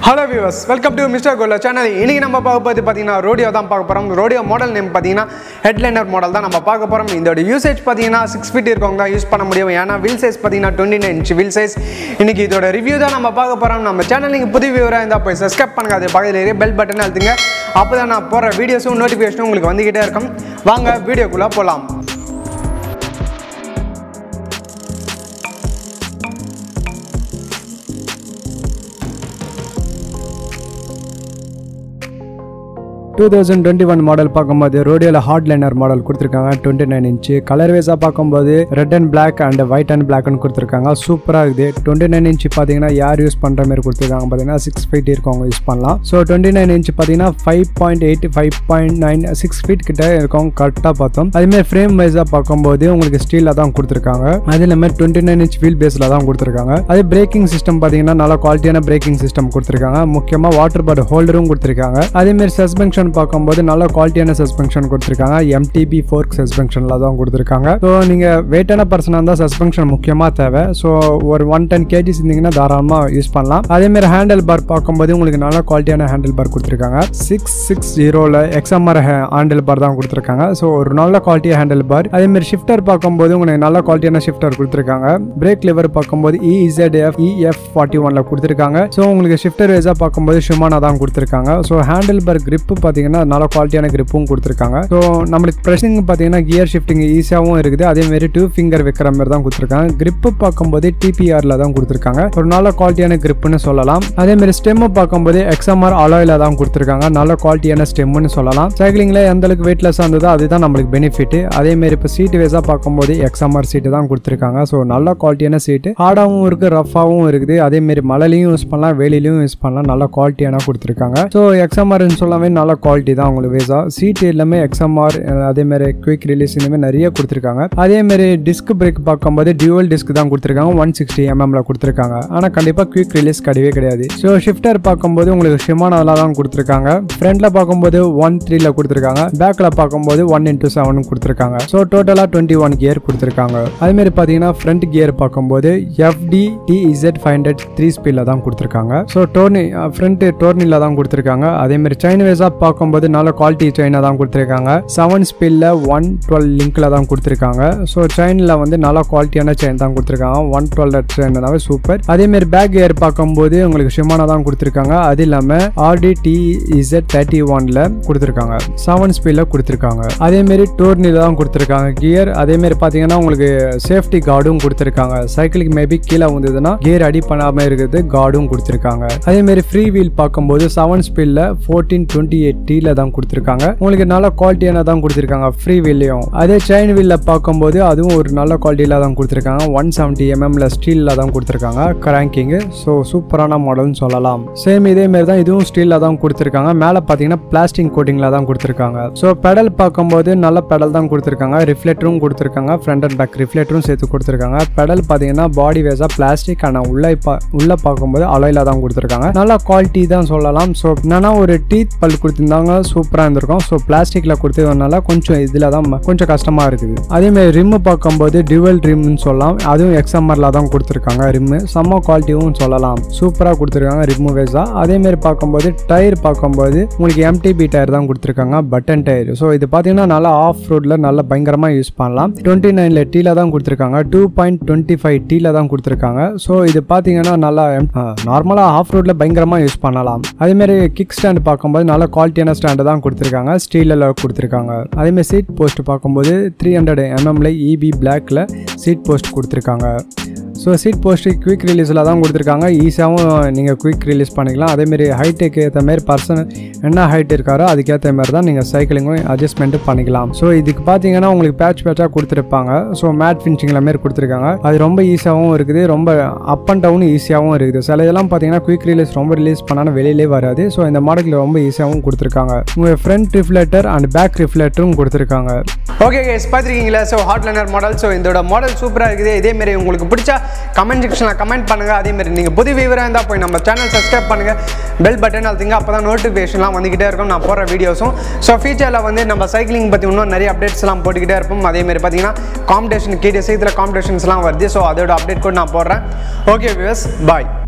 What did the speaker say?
hello viewers welcome to mister கோலா channel இன்னைக்கு நம்ம பார்க்க போது பார்த்தீங்கன்னா ரோடியோ தான் பார்க்க போகிறோம் ரோடியோ மாடல் நேம் பார்த்தீங்கன்னா ஹெட்லைனர் மாடல் தான் நம்ம பார்க்க போகிறோம் இதோட யூசேஜ் பார்த்தீங்கன்னா சிக்ஸ் ஃபீட் இருக்கவங்க தான் யூஸ் பண்ண முடியும் ஏன்னா வீல் சைஸ் பார்த்தீங்கன்னா twenty nine inch wheel size இன்னைக்கு இதோட ரிவ்யூ தான் நம்ம பார்க்க போகிறோம் நம்ம சேனல் நீங்கள் புது வியூவராக இருந்தால் போய் சப்ஸ்கிரைப் பண்ணுங்க அது பக்கத்தில் ஏறிய பெல் பட்டன் அழுத்துங்க அப்போ தான் நான் போகிற வீடியோஸும் நோட்டிஃபிகேஷனும் உங்களுக்கு வந்துக்கிட்டே இருக்கும் வாங்க வீடியோக்குள்ளே போகலாம் two thousand twenty one model பார்க்கும்போது ரோடியோவில் ஹார்ட் லைனர் மாடல் கொடுத்துருக்காங்க டுவெண்ட்டி நைன் இன்ச்சு கலர் வைஸாக பார்க்கும்போது red and black and white and பிளாக்னு கொடுத்துருக்காங்க சூப்பராக இருக்குது டுவெண்ட்டி நைன் இன்ச்சு பார்த்தீங்கன்னா யார் யூஸ் பண்ணுற மாதிரி கொடுத்துருக்காங்க பார்த்தீங்கன்னா சிக்ஸ் ஃபீட் இருக்கவங்க யூஸ் பண்ணலாம் ஸோ டுவெண்ட்டி நைன் இன்ச் பார்த்தீங்கன்னா five point eight five point nine six feet கிட்ட இருக்கவங்க கரெக்டாக பார்த்தோம் அதேமாதிரி ஃப்ரேம் வைஸாக பார்க்கும்போது உங்களுக்கு ஸ்டீலில் தான் கொடுத்துருக்காங்க அது இல்லாமல் டுவெண்ட்டி நைன் இன்ச் வீல் பேஸில் தான் கொடுத்துருக்காங்க அதே பிரேக்கிங் சிஸ்டம் பார்த்தீங்கன்னா நல்லா குவாலிட்டியான பிரேக்கிங் சிஸ்டம் கொடுத்துருக்காங்க முக்கியமாக வாட்டர் பார் ஹோல்டரும் கொடுத்துருக்காங்க அதேமாரி சஸ்பென்ஷன் பார்க்கும்போது நல்ல குவாலிட்டியான சஸ்பென்ஷன் கொடுத்துருக்காங்க எம்டிபி ஃபோர்க் சஸ்பென்ஷனில் தான் கொடுத்துருக்காங்க ஸோ நீங்கள் வெயிட்டான பர்சனாக இருந்தால் சஸ்பென்ஷன் முக்கியமாக தேவை ஸோ ஒரு ஒன் டென் கேஜிஸ் இருந்தீங்கன்னா தாராளமாக யூஸ் பண்ணலாம் அதேமாரி ஹேண்டில் பார் பார்க்கும்போது உங்களுக்கு நல்ல குவாலிட்டியான ஹேண்டில் பார் கொடுத்துருக்காங்க சிக்ஸ் சிக்ஸ் ஜீரோவில் எக்ஸ்எம்ஆர் ஹேண்டில் பார் தான் கொடுத்துருக்காங்க ஸோ ஒரு நல்ல குவாலிட்டியாக ஹேண்டில் பார் அதேமாரி ஷிஃப்டர் பார்க்கும்போது உங்களுக்கு நல்ல குவாலிட்டியான ஷிஃப்டர் கொடுத்துருக்காங்க பிரேக் லிவர் பார்க்கும்போது இஇசட்எஃப் இஎஃப் ஃபார்ட்டி ஒனில் கொடுத்துருக்காங்க ஸோ உங்களுக்கு ஷிஃப்டர் வைஸாக பார்க்கும்போது ஷுமானா தான் கொடுத்துருக்காங்க ஸோ ஹேண்டில் பார் grip பார்த்தீங்கன்னா நல்ல குவாலிட்டியான கிரிப்பும் கொடுத்துருக்காங்க ஸோ நம்மளுக்கு ப்ரெஷிங் பார்த்தீங்கன்னா கியர் ஷிஃப்டிங் ஈஸியாகவும் இருக்குது அதேமாரி டூ ஃபிங்கர் வைக்கிற மாதிரி தான் கொடுத்துருக்காங்க grip பார்க்கும்போது டிபிஆரில் தான் கொடுத்துருக்காங்க ஒரு நல்ல குவாலிட்டியான gripனு சொல்லலாம் அதேமாரி ஸ்டெம்மு பார்க்கும்போது எக்ஸ்எம்ஆர் அலாயில் தான் கொடுத்துருக்காங்க நல்ல குவாலிட்டியான ஸ்டெம்னு சொல்லலாம் சைக்கிளிங்கில் எந்த அளவுக்கு வெயிட்லெஸ்ஸாக இருந்ததோ அதுதான் நம்மளுக்கு பெனிஃபிட் அதேமாரி இப்போ சீட் வைஸாக பார்க்கும்போது எக்ஸ்எம்ஆர் சீட்டு தான் கொடுத்துருக்காங்க ஸோ நல்ல குவாலிட்டியான சீட்டு ஹார்டாகவும் இருக்குது ரஃபாகவும் இருக்குது அதேமாரி மழைலையும் யூஸ் பண்ணலாம் வெளியிலையும் யூஸ் பண்ணலாம் நல்ல குவாலிட்டியான கொடுத்துருக்காங்க ஸோ எக்ஸ்எம்ஆர்னு சொல்லாமே நல்ல குவாலிட்டி தான் உங்களுக்கு வேஸா சீட் எல்லாமே எக்ஸ்எம்ஆர் அதேமாரி குயிக் ரிலீஸ் இந்த மாதிரி நிறைய கொடுத்துருக்காங்க அதேமாரி டிஸ்க் பிரேக் பார்க்கும்போது டியூவல் டிஸ்க் தான் கொடுத்துருக்காங்க ஒன் சிக்ஸ்டி எம்எம்ல கொடுத்துருக்காங்க ஆனால் கண்டிப்பாக குயிக் ரிலீஸ் கிடையவே கிடையாது ஸோ ஷிஃப்டர் பார்க்கும்போது உங்களுக்கு ஷிமானாவில் தான் கொடுத்துருக்காங்க ஃப்ரண்ட்ல பார்க்கும்போது ஒன் த்ரீல கொடுத்துருக்காங்க பேக்கில் பார்க்கும்போது ஒன் இன்டூ செவன் கொடுத்துருக்காங்க ஸோ டோட்டலாக டுவெண்ட்டி ஒன் கியர் கொடுத்துருக்காங்க அதேமாரி பார்த்தீங்கன்னா ஃப்ரண்ட் கியர் பார்க்கும்போது FD TZ five hundred three ஸ்பீடில் தான் கொடுத்துருக்காங்க ஸோ டோர்னி ஃப்ரண்ட் டோர்னியில் தான் கொடுத்துருக்காங்க அதேமாரி சைன் வைஸாக பார்க்கும்போது நல்ல குவாலிட்டி செயினாக தான் கொடுத்துருக்காங்க செவன் ஸ்பீடில் ஒன் டுவெல் லிங்க்கில் தான் கொடுத்துருக்காங்க ஸோ செயினில் வந்து நல்ல குவாலிட்டியான செயின் தான் கொடுத்துருக்காங்க ஒன் டுவெல் செயின்னாவே சூப்பர் அதேமாரி பேக் கியர் பார்க்கும்போது உங்களுக்கு ஷிமானா தான் கொடுத்துருக்காங்க அது இல்லாமல் ஆர்டி டிஇசட் தேர்ட்டி ஒனில் கொடுத்துருக்காங்க செவன் ஸ்பீடில் கொடுத்துருக்காங்க அதேமாரி டோர்னியில் தான் கொடுத்துருக்காங்க கியர் அதேமாரி பார்த்தீங்கன்னா உங்களுக்கு சேஃப்டி கார்டும் கொடுத்துருக்காங்க சைக்கிளுக்கு மேபி கீழே வந்ததுன்னா கியர் அடி பண்ணாமல் இருக்குது கார்டும் கொடுத்துருக்காங்க அதேமாரி ஃப்ரீ வீல் பார்க்கும்போது செவன் ஸ்பீடில் ஃபோர்டீன் டுவெண்ட்டி எயிட் டீல தான் கொடுத்துருக்காங்க உங்களுக்கு நல்ல குவாலிட்டியான தான் கொடுத்துருக்காங்க ஃப்ரீ வீல்லையும் அதே செயின் வீல்ல பார்க்கும்போது அதுவும் ஒரு நல்ல குவாலிட்டியில தான் கொடுத்துருக்காங்க ஒன் செவன்ட்டி எம்எம்ல ஸ்டீலில் தான் கொடுத்துருக்காங்க கிராங்கிங் ஸோ சூப்பரான மாடல்னு சொல்லலாம் சேம் இதே மாதிரி தான் இதுவும் ஸ்டீலில் தான் கொடுத்துருக்காங்க மேலே பார்த்தீங்கன்னா பிளாஸ்டிக் கோட்டிங்கில் தான் கொடுத்துருக்காங்க ஸோ பெடல் பார்க்கும்போது நல்ல பெடல் தான் கொடுத்துருக்காங்க ரிஃப்ளெக்டரும் கொடுத்துருக்காங்க ஃப்ரண்ட் அண்ட் பேக் ரிஃப்ளெக்டரும் சேர்த்து கொடுத்துருக்காங்க பெடல் பார்த்தீங்கன்னா பாடி வேஸாக பிளாஸ்டிக் ஆனால் உள்ள பா உள்ள பார்க்கும்போது அலையில தான் கொடுத்துருக்காங்க நல்ல குவாலிட்டி தான் சொல்லலாம் ஸோ என்னன்னா ஒரு டீத் பல் கொடுத்துருந்தாங்க சூப்பராக இருந்திருக்கும் ஸோ பிளாஸ்டிக்கில் கொடுத்ததுனால கொஞ்சம் இதில் தான் ம- கொஞ்சம் கஷ்டமாக இருக்குது அதேமாதிரி ரிம்மு பார்க்கும்போது டியூவல் ரிம்னு சொல்லலாம் அதுவும் எக்ஸ்எம்ஆரில் தான் கொடுத்துருக்காங்க ரிம்மு செம்ம குவாலிட்டியும் சொல்லலாம் சூப்பராக கொடுத்துருக்காங்க ரிம்மு வேஸாக அதேமாரி பார்க்கும்போது டயர் பார்க்கும்போது உங்களுக்கு எம்டிபி டயர் தான் கொடுத்துருக்காங்க பட்டன் டயர் ஸோ இது பார்த்தீங்கன்னா நல்லா ஆஃப் ரோடில் நல்லா பயங்கரமாக யூஸ் பண்ணலாம் டுவெண்ட்டி நைனில் டீல தான் கொடுத்துருக்காங்க டூ பாயிண்ட் டுவெண்ட்டி ஃபைவ் டீல தான் கொடுத்துருக்காங்க ஸோ இது பார்த்தீங்கன்னா நல்லா நார்மலாக ஆஃப் ரோடில் பயங்கரமாக யூஸ் பண்ணலாம் அதேமாரி கிக் ஸ்டாண்ட் பார்க்கும்போது நல்ல குவாலிட்டியான ஸ்டாண்டு தான் கொடுத்துருக்காங்க ஸ்டீலில் கொடுத்துருக்காங்க அதேமாதிரி சீட் போஸ்ட் பார்க்கும்போது த்ரீ ஹண்ட்ரட் எம்எம்ல இபி பிளாக்ல சீட் போஸ்ட் கொடுத்துருக்காங்க ஸோ சீட் போஸ்ட் குயிக் ரிலீஸில் தான் கொடுத்துருக்காங்க ஈஸியாகவும் நீங்கள் குயிக் ரிலீஸ் பண்ணிக்கலாம் அதேமாரி ஹைட்டுக்கு ஏற்ற மாதிரி பர்சன் என்ன ஹைட் இருக்காரோ அதுக்கேற்ற மாதிரி தான் நீங்கள் சைக்கிளிங்கும் அட்ஜஸ்ட்மெண்ட்டு பண்ணிக்கலாம் ஸோ இதுக்கு பார்த்தீங்கன்னா உங்களுக்கு பேட்ச் பேட்சாக கொடுத்துருப்பாங்க ஸோ மேட் ஃபினிஷிங்கில் மாரி கொடுத்துருக்காங்க அது ரொம்ப ஈஸியாகவும் இருக்குது ரொம்ப அப் அண்ட் டவுன் ஈஸியாகவும் இருக்குது சில இதெல்லாம் பார்த்தீங்கன்னா குயிக் ரிலீஸ் ரொம்ப ரிலீஸ் பண்ணாலும் வெளியிலே வராது ஸோ இந்த மாடலில் ரொம்ப ஈஸியாகவும் கொடுத்துருக்காங்க உங்கள் ஃப்ரண்ட் ரிஃப்ளெக்டர் அண்ட் பேக் ரிஃப்ளெக்டரும் கொடுத்துருக்காங்க ஓகே கேஸ் பார்த்துருக்கீங்களா so hard liner model so இதோட மாடல் சூப்பராக இருக்குது இதேமாரி உங்களுக்கு பிடிச்சா கமெண்ட் செக்ஷனில் கமெண்ட் பண்ணுங்கள் அதேமாரி நீங்கள் புது விவரம் இருந்தால் போய் நம்ம சேனல் சப்ஸ்கிரைப் பண்ணுங்கள் பெல் பட்டன் அழுத்துங்க அப்போ தான் நோட்டிஃபிகேஷன்லாம் வந்துக்கிட்டே இருக்கும் நான் போகிற வீடியோஸும் ஸோ ஃபியூச்சரில் வந்து நம்ம சைக்கிளிங் பற்றி இன்னும் நிறைய அப்டேட்ஸ்லாம் போட்டுக்கிட்டே இருப்போம் அதேமாரி பார்த்தீங்கன்னா காம்படிஷன் கேடிஎஸ் இதில் காம்படிஷன்ஸ்லாம் வருது ஸோ அதோட அப்டேட் கூட நான் போடுறேன் ஓகே வியூஸ் பாய்